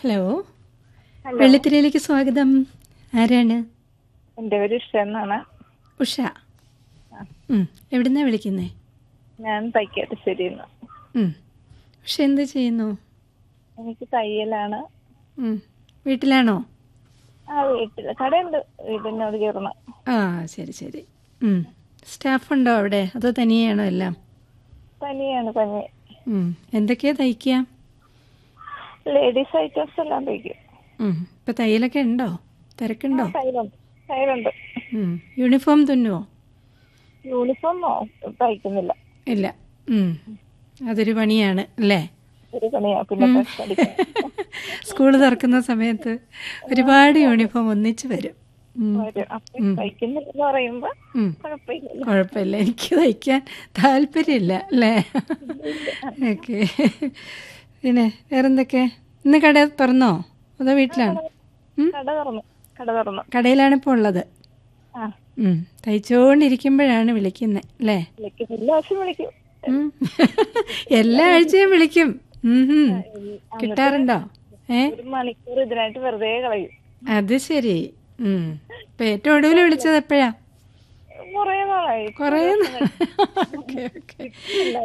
Hello hello വെള്ളിത്തിരയിലേക്ക് സ്വാഗതം ആരാണ് എൻ്റെ പേര് ഉഷ എന്നാണ് ഉഷ ഉം, എവിടുന്നാ വിളിക്കുന്നേ ഞാൻ തൈക്കാട്ടുശ്ശേരിയിൽ നിന്ന് ഉം. ഉഷ എന്ത് ചെയ്യുന്നു എനിക്ക് തയ്യലാണ് ഉം. വീട്ടിലാണോ ആ വീട്ടിൽ കടയുണ്ട് വീടിനോട് ചേർന്ന് ആ ശരി ശരി ഉം. സ്റ്റാഫുണ്ടോ അവിടെ അതോ തനിയെയാണോ എല്ലാം പനിയാണ് പനി ഉം. എന്തൊക്കെയാ തയ്ക്കുക ലേഡീസ് ഐറ്റംസ് എല്ലാം തയ്ക്കും ഉം. ഇപ്പൊ തയ്യലൊക്കെ ഉണ്ടോ തിരക്കുണ്ടോ തയ്യലുണ്ട് തയ്യലുണ്ട് ഉം. യൂണിഫോം തുന്നുവോ യൂണിഫോം തയ്ക്കുന്നില്ല ഇല്ല ഉം. അതൊരു പണിയാണ് അല്ലേ ഒരു പണിയാ പിന്നെ ഡ്രസ് അടിക്കാൻ സ്കൂൾ തുറക്കുന്ന സമയത്ത് ഒരുപാട് യൂണിഫോം ഒന്നിച്ച് വരും ഉം. വരും. അപ്പൊ തയ്ക്കുന്നില്ലെന്ന് പറയുമ്പോ ഉം. കുഴപ്പമില്ല കുഴപ്പമില്ല എനിക്ക് തയ്ക്കാൻ താല്പര്യമില്ല അല്ലേ ഓക്കെ പിന്നെ വേറെന്തൊക്കെ ഇന്ന് കട തുറന്നോ അതോ വീട്ടിലാണ് ഉം? കട തുറന്നു കട തുറന്നു കടയിലാണ് ഇപ്പോൾ ഉള്ളത് ആ ഉം. തയ്ച്ചുകൊണ്ടിരിക്കുമ്പോഴാണ് വിളിക്കുന്നത് അല്ലേ വിളിക്കും എല്ലാ ആവശ്യം വിളിക്കും ഉം. എല്ലാ ആഴ്ചയും വിളിക്കും ഉം ഹും. കിട്ടാറുണ്ടോ ഏ ഒരു മണിക്കൂർ ഇതിനായിട്ട് വെറുതെ കളയും അത് ശരി ഉം. ഇപ്പൊ ഏറ്റവും ഒടുവിൽ വിളിച്ചത് എപ്പോഴാ കുറേ നാളായി കുറേ ഓക്കെ ഓക്കെ